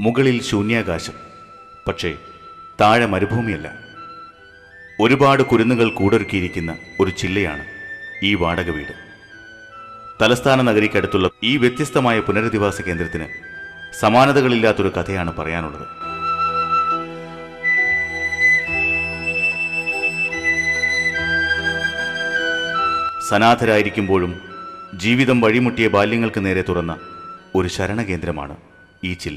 മുകളിൽ ശൂന്യാകാശം പക്ഷേ താഴെ മരുഭൂമിയല്ല ഒരുപാട് കുരുന്നുകൾ കൂടൊരുക്കിയിരിക്കുന്ന ഒരു ചില്ലയാണ് ഈ വാടക വീട് തലസ്ഥാന നഗരിക്കടുത്തുള്ള ഈ വ്യത്യസ്തമായ പുനരധിവാസ കേന്ദ്രത്തിന് സമാനതകളില്ലാത്തൊരു കഥയാണ് പറയാനുള്ളത് സനാഥരായിരിക്കുമ്പോഴും ജീവിതം വഴിമുട്ടിയ ബാല്യങ്ങൾക്ക് നേരെ തുറന്ന ഒരു ശരണകേന്ദ്രമാണ് ഈ ചില്ല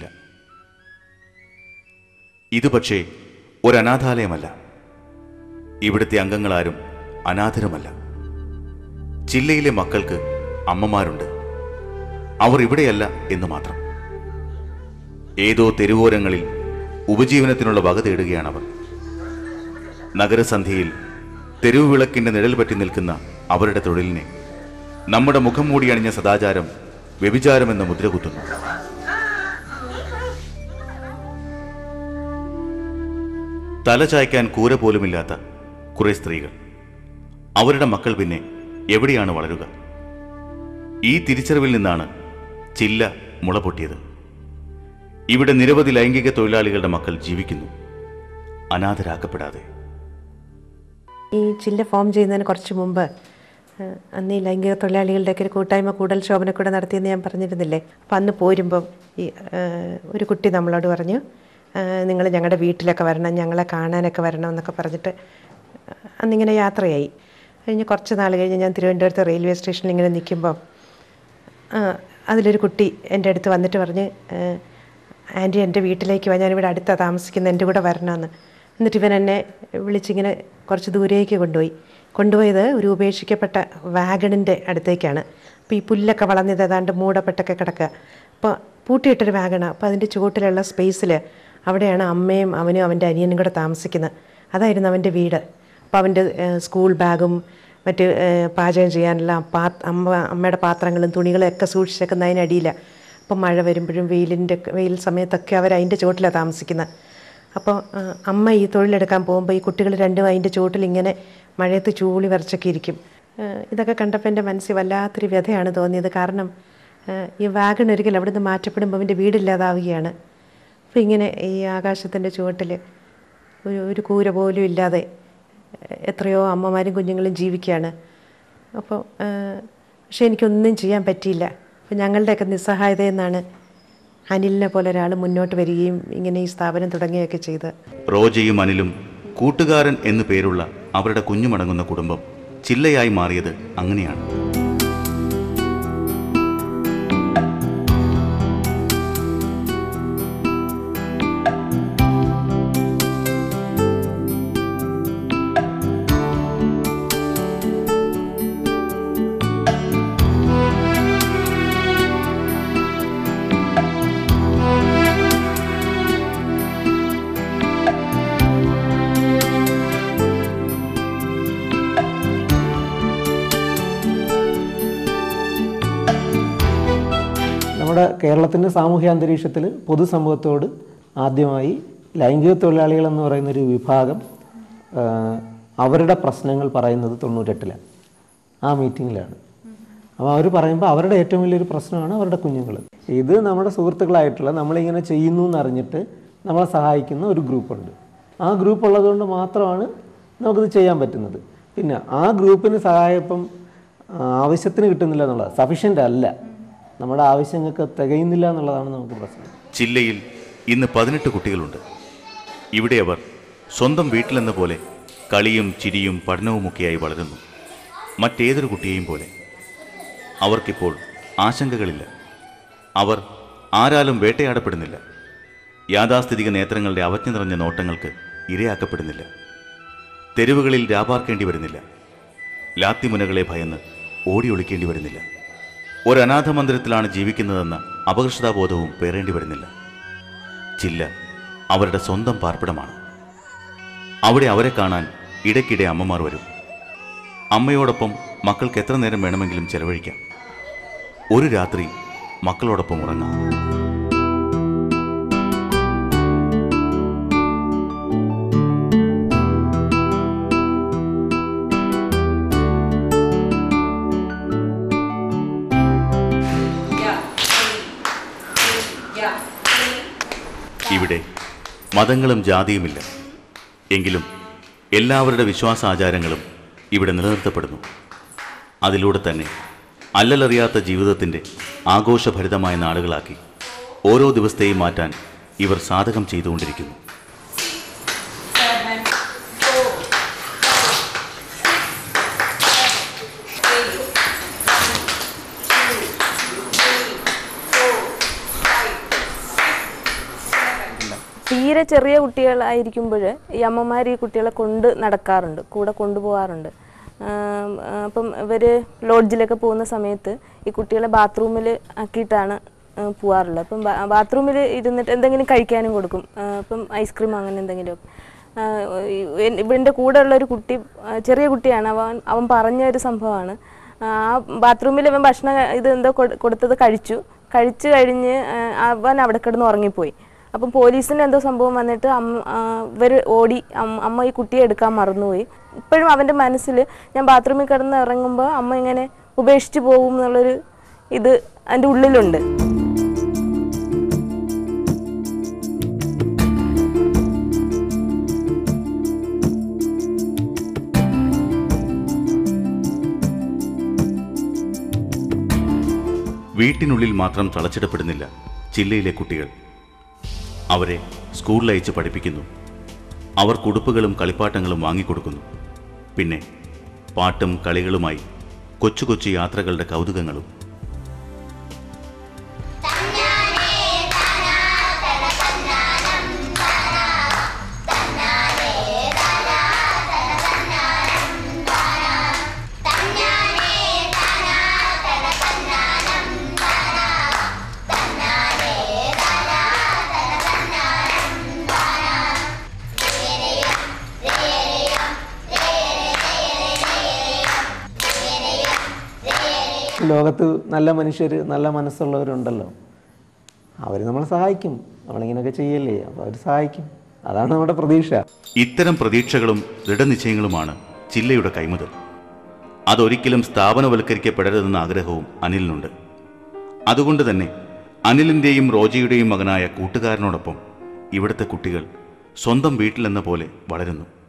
ഇത് പക്ഷേ ഒരു അനാഥാലയമല്ല ഇവിടുത്തെ അംഗങ്ങളാരും അനാഥരുമല്ല ചില്ലയിലെ മക്കൾക്ക് അമ്മമാരുണ്ട് അവർ ഇവിടെയല്ല എന്ന് മാത്രം ഏതോ തെരുവോരങ്ങളിൽ ഉപജീവനത്തിനുള്ള വക തേടുകയാണവർ നഗരസന്ധ്യയിൽ തെരുവ് വിളക്കിന്റെ നിഴൽ പറ്റി നിൽക്കുന്ന അവരുടെ തൊഴിലിനെ നമ്മുടെ മുഖം മൂടി അണിഞ്ഞ സദാചാരം വ്യഭിചാരമെന്ന മുദ്ര കുത്തുന്നു തല ചായ്ക്കാൻ കൂര പോലുമില്ലാത്ത കുറെ സ്ത്രീകൾ അവരുടെ മക്കൾ പിന്നെ എവിടെയാണ് വളരുക ഈ തിരിച്ചറിവിൽ നിന്നാണ് ചില്ല മുള പൊട്ടിയത് ഇവിടെ നിരവധി ലൈംഗിക തൊഴിലാളികളുടെ മക്കൾ ജീവിക്കുന്നു അനാഥരാക്കപ്പെടാതെ ഈ ചില്ല ഫോം ചെയ്യുന്നതിന് കുറച്ച് മുമ്പ് ഏഹ്, അന്ന് ഈ ലൈംഗിക തൊഴിലാളികളുടെയൊക്കെ ഒരു കൂട്ടായ്മ കൂടൽ ശോഭന കൂടെ നടത്തിയെന്ന് ഞാൻ പറഞ്ഞിരുന്നില്ലേ അപ്പം അന്ന് പോരുമ്പം ഈ ഏഹ്, ഒരു കുട്ടി നമ്മളോട് പറഞ്ഞു നിങ്ങൾ ഞങ്ങളുടെ വീട്ടിലൊക്കെ വരണം ഞങ്ങളെ കാണാനൊക്കെ വരണം എന്നൊക്കെ പറഞ്ഞിട്ട് അന്നിങ്ങനെ യാത്രയായി കഴിഞ്ഞ് കുറച്ച് നാൾ കഴിഞ്ഞ് ഞാൻ തിരുവനന്തപുരത്ത് റെയിൽവേ സ്റ്റേഷനിൽ ഇങ്ങനെ നിൽക്കുമ്പം ആ, അതിലൊരു കുട്ടി എൻ്റെ അടുത്ത് വന്നിട്ട് പറഞ്ഞ് ഏഹ്, ആൻറ്റി എൻ്റെ വീട്ടിലേക്ക് വാ ഞാനിവിടെ അടുത്താണ് താമസിക്കുന്നത് എൻ്റെ കൂടെ വരണമെന്ന് എന്നിട്ട് ഇവൻ എന്നെ വിളിച്ചിങ്ങനെ കുറച്ച് ദൂരേക്ക് കൊണ്ടുപോയി കൊണ്ടുപോയത് ഒരു ഉപേക്ഷിക്കപ്പെട്ട വാഗണിൻ്റെ അടുത്തേക്കാണ് അപ്പോൾ ഈ പുല്ലൊക്കെ വളർന്നത് ഏതാണ്ട് മൂടപ്പെട്ടൊക്കെ കിടക്കുക അപ്പോൾ പൂട്ടിയിട്ടൊരു വാഗണാണ് അപ്പോൾ അതിൻ്റെ ചുവട്ടിലുള്ള സ്പേസിൽ അവിടെയാണ് അമ്മയും അവനും അവൻ്റെ അനിയനും കൂടെ താമസിക്കുന്നത് അതായിരുന്നു അവൻ്റെ വീട് അപ്പോൾ അവൻ്റെ ഏഹ്, സ്കൂൾ ബാഗും മറ്റ് ഏഹ്, പാചകം ചെയ്യാനുള്ള പാ അമ്മ അമ്മയുടെ പാത്രങ്ങളും തുണികളും ഒക്കെ സൂക്ഷിച്ചേക്കുന്ന അതിനടിയില്ല അപ്പം മഴ വരുമ്പോഴും വെയിലിൻ്റെ വെയിൽ സമയത്തൊക്കെ അവർ അതിൻ്റെ ചുവട്ടിലാണ് താമസിക്കുന്നത് അപ്പോൾ ആ, അമ്മ ഈ തൊഴിലെടുക്കാൻ പോകുമ്പോൾ ഈ കുട്ടികൾ രണ്ടും അതിൻ്റെ ചുവട്ടിൽ ഇങ്ങനെ മഴയത്ത് ചൂളി വരച്ചൊക്കെ ഇരിക്കും ഏഹ്, ഇതൊക്കെ കണ്ടപ്പോൾ എൻ്റെ മനസ്സിൽ വല്ലാത്തൊരു വ്യഥയാണ് തോന്നിയത് കാരണം ഏഹ്, ഈ വാഗൺ ഒരിക്കൽ അവിടുന്ന് മാറ്റപ്പെടുമ്പോൾ അവൻ്റെ വീടില്ലാതാവുകയാണ് അപ്പോൾ ഇങ്ങനെ ഈ ആകാശത്തിൻ്റെ ചുവട്ടിൽ ഒരു ഒരു കൂര പോലും ഇല്ലാതെ എത്രയോ അമ്മമാരും കുഞ്ഞുങ്ങളും ജീവിക്കുകയാണ് അപ്പോൾ പക്ഷേ എനിക്കൊന്നും ചെയ്യാൻ പറ്റിയില്ല അപ്പോൾ ഞങ്ങളുടെയൊക്കെ നിസ്സഹായതയിൽ നിന്നാണ് അനിലിനെ പോലെ ഒരാൾ മുന്നോട്ട് വരികയും ഇങ്ങനെ ഈ സ്ഥാപനം തുടങ്ങുകയൊക്കെ ചെയ്ത് റോജയും അനിലും കൂട്ടുകാരൻ എന്നു പേരുള്ള അവരുടെ കുഞ്ഞുമടങ്ങുന്ന കുടുംബം ചില്ലയായി മാറിയത് അങ്ങനെയാണ് നമ്മുടെ കേരളത്തിൻ്റെ സാമൂഹ്യ അന്തരീക്ഷത്തിൽ പൊതുസമൂഹത്തോട് ആദ്യമായി ലൈംഗിക തൊഴിലാളികൾ എന്ന് പറയുന്ന ഒരു വിഭാഗം ആ, അവരുടെ പ്രശ്നങ്ങൾ പറയുന്നത് തൊണ്ണൂറ്റെട്ടിലാണ് ആ മീറ്റിങ്ങിലാണ് അപ്പോൾ അവർ പറയുമ്പോൾ അവരുടെ ഏറ്റവും വലിയൊരു പ്രശ്നമാണ് അവരുടെ കുഞ്ഞുങ്ങൾ ഇത് നമ്മുടെ സുഹൃത്തുക്കളായിട്ടുള്ള നമ്മളിങ്ങനെ ചെയ്യുന്നു എന്നറിഞ്ഞിട്ട് നമ്മളെ സഹായിക്കുന്ന ഒരു ഗ്രൂപ്പുണ്ട് ആ ഗ്രൂപ്പ് ഉള്ളതുകൊണ്ട് മാത്രമാണ് നമുക്കിത് ചെയ്യാൻ പറ്റുന്നത് പിന്നെ ആ ഗ്രൂപ്പിന് സഹായം ഇപ്പം ആ, ആവശ്യത്തിന് കിട്ടുന്നില്ല എന്നുള്ളത് സഫീഷ്യൻ്റ് അല്ല നമ്മുടെ ആവശ്യങ്ങൾക്ക് തികയുന്നില്ല എന്നുള്ളതാണ് നമുക്ക് പ്രശ്നം ചില്ലയിൽ ഇന്ന് പതിനെട്ട് കുട്ടികളുണ്ട് ഇവിടെ അവർ സ്വന്തം വീട്ടിലെന്ന പോലെ കളിയും ചിരിയും പഠനവുമൊക്കെയായി വളരുന്നു മറ്റേതൊരു കുട്ടിയെയും പോലെ അവർക്കിപ്പോൾ ആശങ്കകളില്ല അവർ ആരാലും വേട്ടയാടപ്പെടുന്നില്ല യാഥാസ്ഥിതിക നേത്രങ്ങളുടെ അവജ്ഞ നിറഞ്ഞ നോട്ടങ്ങൾക്ക് ഇരയാക്കപ്പെടുന്നില്ല തെരുവുകളിൽ രാപാർക്കേണ്ടി വരുന്നില്ല ലാത്തിമുനകളെ ഭയന്ന് ഓടി ഒളിക്കേണ്ടി വരുന്നില്ല ഒരു അനാഥ മന്ദിരത്തിലാണ് ജീവിക്കുന്നതെന്ന അപകർഷതാബോധവും പേറേണ്ടി വരുന്നില്ല ചില്ല അവരുടെ സ്വന്തം പാർപ്പിടമാണ് അവിടെ അവരെ കാണാൻ ഇടയ്ക്കിടെ അമ്മമാർ വരും അമ്മയോടൊപ്പം മക്കൾക്ക് എത്ര നേരം വേണമെങ്കിലും ചെലവഴിക്കാം ഒരു രാത്രി മക്കളോടൊപ്പം ഉറങ്ങാം Yeah. Yeah. മതങ്ങളും ജാതിയുമില്ല എങ്കിലും എല്ലാവരുടെ വിശ്വാസാചാരങ്ങളും ഇവിടെ നിലനിർത്തപ്പെടുന്നു അതിലൂടെ തന്നെ അല്ലലറിയാത്ത ജീവിതത്തിൻ്റെ ആഘോഷഭരിതമായ നാളുകളാക്കി ഓരോ ദിവസത്തെയും മാറ്റാൻ ഇവർ സാധകം ചെയ്തുകൊണ്ടിരിക്കുന്നു തീരെ ചെറിയ കുട്ടികളായിരിക്കുമ്പോൾ ഈ അമ്മമാർ ഈ കുട്ടികളെ കൊണ്ട് നടക്കാറുണ്ട് കൂടെ കൊണ്ടുപോകാറുണ്ട് ആം, ആ, അപ്പം ഇവർ ലോഡ്ജിലൊക്കെ പോകുന്ന സമയത്ത് ഈ കുട്ടികളെ ബാത്റൂമിൽ ആക്കിയിട്ടാണ് ആ, പോവാറുള്ളത് അപ്പം ബാത്റൂമിൽ ഇരുന്നിട്ട് എന്തെങ്കിലും കഴിക്കാനും കൊടുക്കും ആ, അപ്പം ഐസ്ക്രീം അങ്ങനെ എന്തെങ്കിലും ഇവൻ്റെ കൂടെ ഉള്ള ഒരു കുട്ടി ആ, ചെറിയ കുട്ടിയാണ് അവൻ അവൻ പറഞ്ഞ ഒരു സംഭവമാണ് ആ ബാത്റൂമിൽ ഇവൻ ഭക്ഷണം ഇത് എന്തോ കൊടു- കൊടുത്തത് കഴിച്ചു കഴിച്ചു കഴിഞ്ഞ് ആ, അവൻ അവിടെ കിടന്ന് ഉറങ്ങിപ്പോയി അപ്പം പോലീസിന് എന്തോ സംഭവം വന്നിട്ട് അമ്മ ഇവർ ഓടി അമ്മ അമ്മ ഈ കുട്ടിയെ എടുക്കാൻ മറന്നുപോയി ഇപ്പോഴും അവൻ്റെ മനസ്സിൽ ഞാൻ ബാത്റൂമിൽ കിടന്ന് ഇറങ്ങുമ്പോൾ അമ്മ ഇങ്ങനെ ഉപേക്ഷിച്ച് പോകും എന്നുള്ളൊരു ഇത് എൻ്റെ ഉള്ളിലുണ്ട് വീട്ടിനുള്ളിൽ മാത്രം തളച്ചിടപ്പെടുന്നില്ല ജില്ലയിലെ കുട്ടികൾ അവരെ സ്കൂളിൽ അയച്ച് പഠിപ്പിക്കുന്നു അവർ കുടുപ്പുകളും കളിപ്പാട്ടങ്ങളും വാങ്ങിക്കൊടുക്കുന്നു പിന്നെ പാട്ടും കളികളുമായി കൊച്ചു കൊച്ചു യാത്രകളുടെ കൗതുകങ്ങളും ലോകത്ത് നല്ല മനുഷ്യർ നല്ല മനസ്സുള്ളവരുണ്ടല്ലോ അവർ നമ്മളെ സഹായിക്കും നമ്മളിങ്ങനെയൊക്കെ ചെയ്യല്ലേ അപ്പോൾ അവർ സഹായിക്കും അതാണ് നമ്മുടെ പ്രതീക്ഷ ഇത്തരം പ്രതീക്ഷകളും ദൃഢനിശ്ചയങ്ങളുമാണ് ചില്ലയുടെ കൈമുതൽ അതൊരിക്കലും സ്ഥാപനവൽക്കരിക്കപ്പെടരുതെന്ന ആഗ്രഹവും അനിലിനുണ്ട് അതുകൊണ്ട് തന്നെ അനിലിൻ്റെയും റോജയുടെയും മകനായ കൂട്ടുകാരനോടൊപ്പം ഇവിടുത്തെ കുട്ടികൾ സ്വന്തം വീട്ടിലെന്ന പോലെ വളരുന്നു